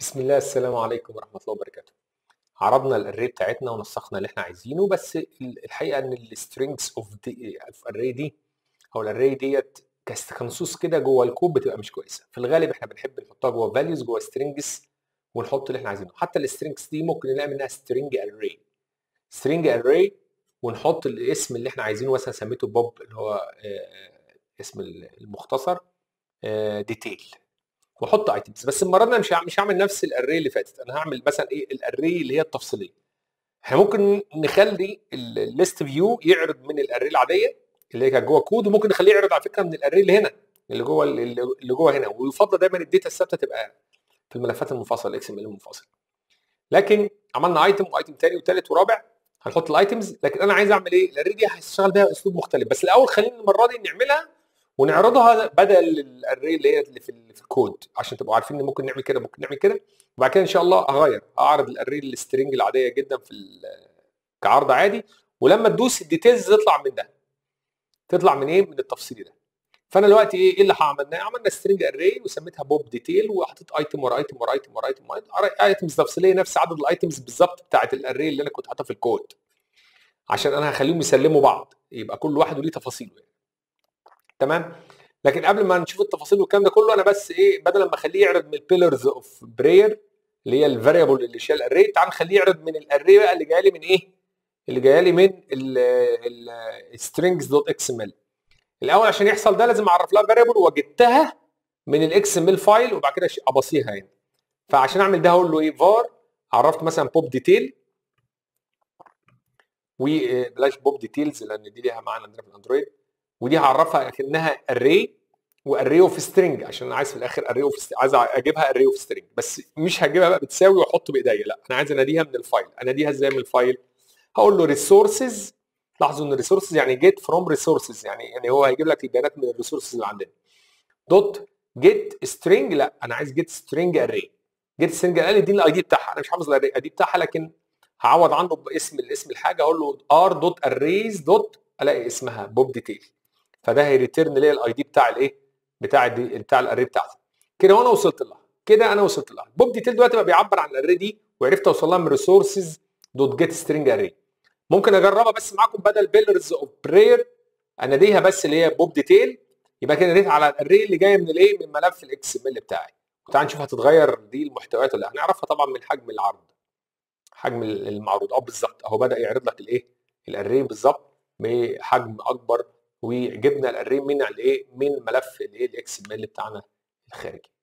بسم الله السلام عليكم ورحمة الله وبركاته عرضنا الاري بتاعتنا ونسخنا اللي احنا عايزينه بس ال- الحقيقة ان السترينجز اوف الاري دي او الاري ديت كست- كنصوص كده جوه الكود بتبقى مش كويسة في الغالب احنا بنحب نحطها جوه فاليوز جوه سترينجز ونحط اللي احنا عايزينه حتى السترينجز دي ممكن نلاقي منها سترينج اري سترينج اري ونحط الاسم اللي احنا عايزينه مثلا سميته بوب اللي هو آه، اسم المختصر ديتيل واحط ايتمز بس المره دي أنا مش هعمل مش هعمل نفس الاري اللي فاتت انا هعمل مثلا ايه الاري اللي هي التفصيليه احنا ممكن نخلي الليست فيو يعرض من الاري العاديه اللي هي كانت جوه كود وممكن نخليه يعرض على فكره من الاري اللي هنا اللي جوه اللي جوه هنا ويفضل دايما الداتا الثابته تبقى في الملفات المنفصله الاكس ام ال المنفصل لكن عملنا ايتم وايتم ثاني وثالث ورابع هنحط الايتمز لكن انا عايز اعمل ايه الاري دي هشتغل بيها اسلوب مختلف بس الاول خلينا المره دي نعملها ونعرضها بدل الاري اللي هي اللي في, ال- في الكود عشان تبقوا عارفين ان ممكن نعمل كده ممكن نعمل كده وبعد كده ان شاء الله اغير اعرض الاري السترنج العاديه جدا في ال- كعرض عادي ولما تدوس الديتيلز تطلع من ده تطلع من ايه من التفصيل ده فانا دلوقتي ايه ايه اللي عملناه عملنا سترنج اري وسميتها بوب ديتيل وحطيت ايتم ورا ايتم ورا ايتم ورا ايتم ايتمز تفصيليه نفس عدد الايتمز بالظبط بتاعت الاري اللي انا كنت حاطها في الكود عشان انا هخليهم يسلموا بعض يبقى كل واحد وليه تفاصيله يعني. تمام لكن قبل ما نشوف التفاصيل والكلام ده كله انا بس ايه بدل ما اخليه يعرض من البيلرز اوف براير اللي هي الفاريبل اللي شال الاري تعال نخليه يعرض من الاري بقى اللي جايه لي من ايه؟ اللي جايه لي من السترينجز دوت اكس ام ال الاول عشان يحصل ده لازم اعرف لها فاريبل وجدتها من الاكس ام ال فايل وبعد كده ابصيها هنا فعشان اعمل ده هقول له ايه فار عرفت مثلا بوب ديتيل وبلاش بوب ديتيلز لان دي ليها معنى عندنا في الاندرويد ودي هعرفها كانها اري واري اوف سترينج عشان انا عايز في الاخر اري اوف عايز اجيبها اري اوف سترينج بس مش هجيبها بقى بتساوي واحط بايديا لا انا عايز اناديها من الفايل اناديها ازاي من الفايل هقول له ريسورسز لاحظوا ان ريسورسز يعني جيت فروم ريسورسز يعني يعني هو هيجيب لك البيانات من الريسورسز اللي عندنا دوت جيت سترينج لا انا عايز جيت سترينج اري جيت سترينج اري دي الاي دي بتاعها انا مش حافظ الاي دي بتاعها لكن هعوض عنه باسم الاسم الحاجه اقول له ار دوت اريز دوت الاقي اسمها بوب ديتيل فده هيريتيرن ليا الاي دي بتاع الايه بتاع دي بتاع الاري بتاعتي كده وانا وصلت لها كده انا وصلت لها بوب ديتيل دلوقتي بقى بيعبر عن الاري دي وعرفت اوصل لها من ريسورسز دوت جيت سترينج اري ممكن اجربها بس معاكم بدل بيلرز اوف براير اناديها بس اللي هي بوب ديتيل يبقى كده ناديت على الاري اللي جايه من الايه من ملف الاكس ام ال بتاعي تعال نشوف هتتغير دي المحتويات ولا لا هنعرفها طبعا من حجم العرض حجم المعروض اه بالظبط اهو بدا يعرض لك الايه الاري بالظبط بحجم اكبر وجبنا الاري من الايه من ملف الايه الاكس ام ال بتاعنا الخارجي